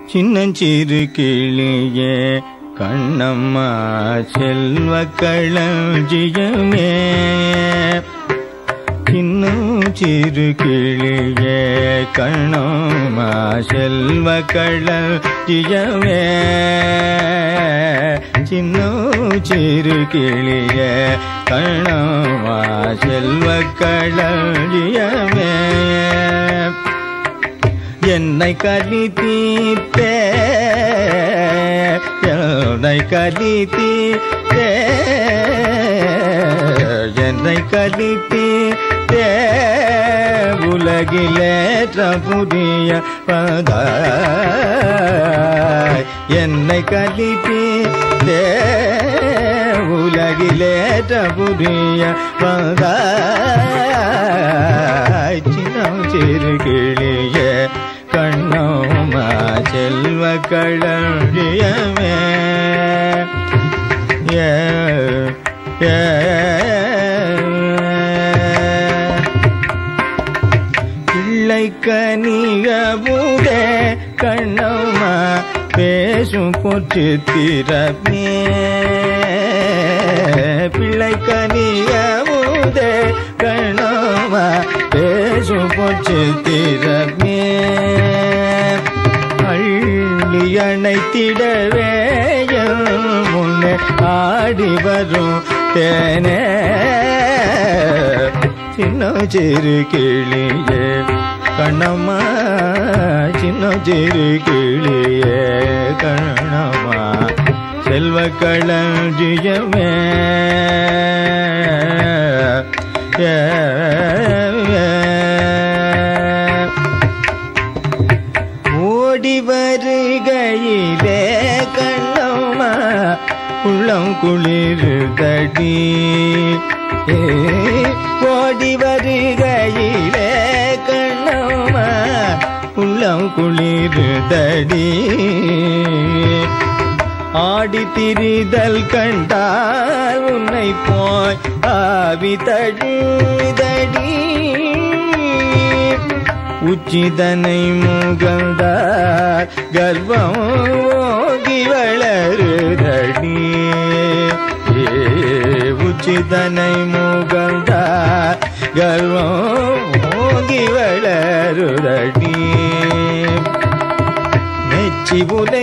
சின்னஞ்சிறு கிளியே கண்ணம்மா செல்வ களஞ்சியமே இன்னும் சிறு கிளியே கண்ணம்மா செல்வ களஞ்சியமே சின்னும் சிறு கிளியே கண்ணம்மா செல்வ களஞ்சியமே என்னை கலி தீர்த்தே என்னை கலி தீர்த்தே என்னை கலி தீர்த்தே உலகிலேற்ற புதிய பத என்னை கலி தீர்த்தே உலகிலேற்ற புதிய பத சின்னம் சிறு கிளியே கண்ணோமா செல்வ களஞ்சியமே ஏ ஏ பிள்ளை கனியமுதே கண்ணம்மா பேசும் பொற்று திறமே பிள்ளை கனியமுதே கண்ணம்மா பேசும் பொற்று திறமே அள்ளி அணைத்திடவே முன்னே ஆடி வரும் தேனே சின்ன சிறு கிளியே கண்ணம்மா சின்ன சிறு கிளியே கண்ணம்மா செல்வ களஞ்சியமே ஏ, ஏ. ஓடி வருகையிலே கண்ணம்மா உள்ளம் குளிர்தடி ஏ, ஓடி வருகையிலே கண்ணம்மா உள்ளம் குளிர்தடி ஆடி திரிதல் கண்டால் உன்னை போய் ஆவி தழுதடி உச்சிதனை முகந்தார் கர்ப்பம் ஓங்கி வளருதடி ஏ, உச்சிதனை முகந்தார் கர்ப்பம் ஓங்கி வளருதடி மெச்சி உலை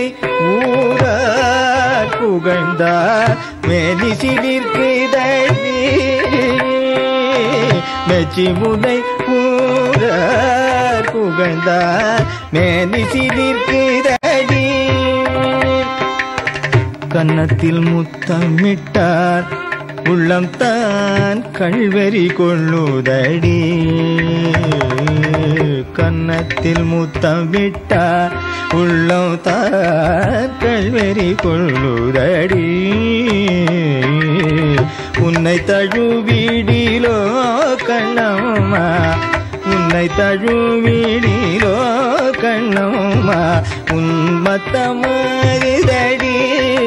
ஊரார் புகழ்ந்தார் மெலிசிலிருக்குதடி மெச்சி முனை ஊரார் புகழ்ந்தார் மெலிசிலிருக்குதடி கன்னத்தில் முத்தமிட்டார் உள்ளம் தான் கல்வெறி கொள்ளுதடி கன்னத்தில் முத்தம் விட்டார் உள்ளம் தான் கல்வெறி கொள்ளுதடி உன்னை தழுவிடிலோ கண்ணம்மா உன்னை தழுவிடிலோ கண்ணம்மா உன்மத்தமாகுதடி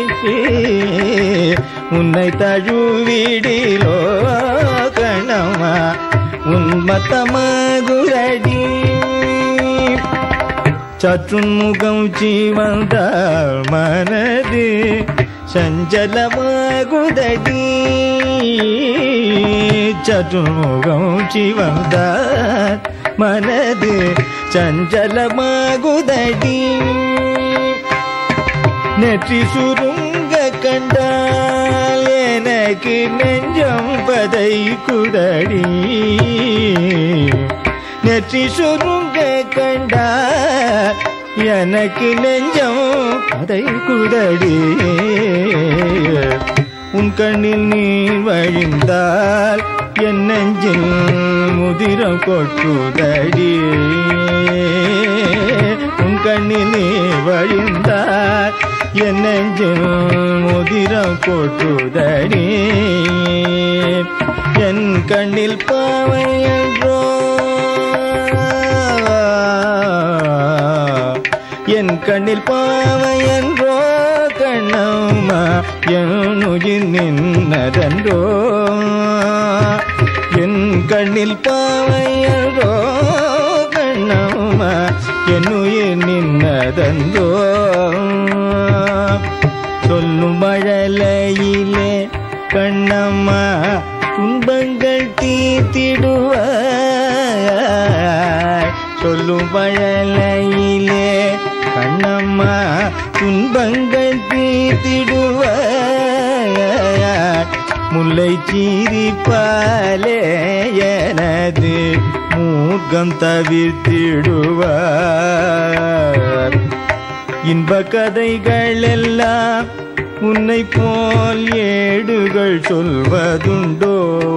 உன்னை தழுவிடிலோ கண்ணம்மா உன்மத்தமாகுதடி சற்றுன் முகம் ஜீவந்தால் மனது சஞ்சலமாகுதடி சற்றுன் முகம் ஜீவந்தால் மனது சஞ்சலமாகுதடி நெற்றி சுருங்க கண்டால் எனக்கு நெஞ்சம் பதை குதடி நெற்றி சுருங்க கண்டால் எனக்கு நெஞ்சம் பதை குதடி உன் கண்ணில் நீர் வழிந்தால் என் நெஞ்சில் முதிரம் கொட்டுதடி உன் கண்ணில் நீர் வழிந்தால் என் நெஞ்சில் முதிரம் கொட்டுதடி என் கண்ணில் பாவை என்றோ என் கண்ணில் பாவை என்றோ கண்ணம்மா என் உயிர் நின்னதன்றோ என் கண்ணில் பாவை என்றோ கண்ணம்மா என் உயிர் நின்னதன்றோ சொல்லும் பழலையிலே கண்ணம்மா துன்பங்கள் தீர்த்திடுவார் முல்லை சீரிப்பாலே எனது மூர்க்கம் தவிர்த்திடுவார் இன்ப கதைகள் எல்லாம் உன்னை போல் ஏடுகள் சொல்வதுண்டோ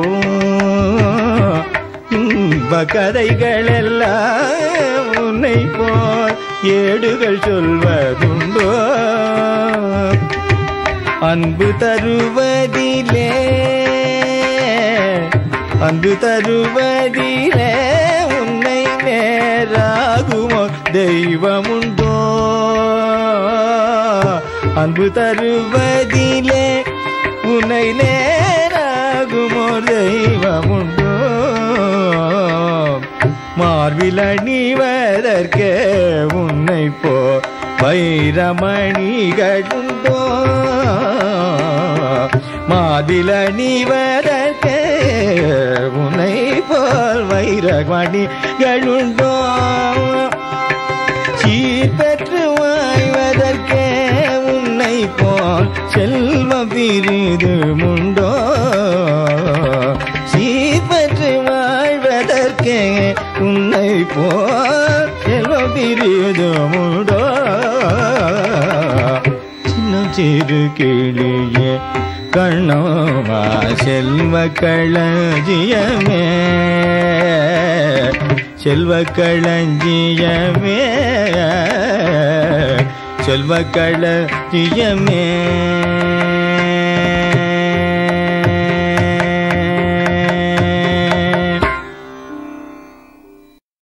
இன்ப கதைகள் எல்லாம் உன்னை போல் ஏடுகள் சொல்வதுண்டோ அன்பு தருவதிலே அன்பு தருவதிலே உன்னை நேராகுமோ தெய்வமுண்டோ அன்பு தருவதிலே உன்னை நேராகுமோ தெய்வமுண்டோ மார்பில் அணிவதற்கே உன்னை போ வைரமணிகளுண்டோ மாதில் அணிவதற்கே உன்னை போல் வைரமணிகளுண்டோ சீர்பெற்று வாழ்வதற்கே உன்னை போல் செல்வம் விருது முண்டோ சீர்பெற்று வாழ்வதற்கே உன்னை போல் செல்வம் விருது முண்டோ சின்ன சிறு கிளியே கண்ணோமா செல்வ களஞ்சியமே செல்வ களஞ்சியமே செல்வ களஞ்சியமே